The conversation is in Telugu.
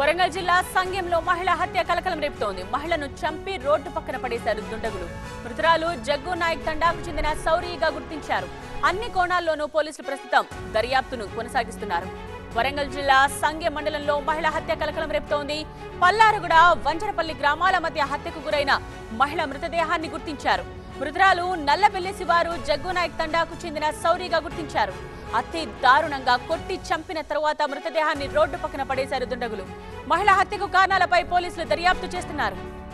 వరంగల్ జిల్లా సంఘంలో మహిళ హత్య కలకలం రేపుతోంది మహిళను చంపి రోడ్డు పక్కన పడేశారు దుండగులు మృతురాలు జగ్గు నాయక్ తండాకు చెందిన సౌరీగా గుర్తించారు అన్ని కోణాల్లోనూ పోలీసులు ప్రస్తుతం దర్యాప్తును కొనసాగిస్తున్నారు వరంగల్ జిల్లా సంఘం మండలంలో మహిళ హత్య కలకలం రేపుతోంది పల్లారుగుడ వంజరపల్లి గ్రామాల మధ్య హత్యకు గురైన మహిళ మృతదేహాన్ని గుర్తించారు మృతురాలు నల్లబెల్లి శివారు జగ్గు నాయక్ తండాకు చెందిన సౌరీగా గుర్తించారు అతి దారుణంగా కొట్టి చంపిన తరువాత మృతదేహాన్ని రోడ్డు పక్కన పడేశారు దుండగులు మహిళ హత్యకు కారణాలపై పోలీసులు దర్యాప్తు చేస్తున్నారు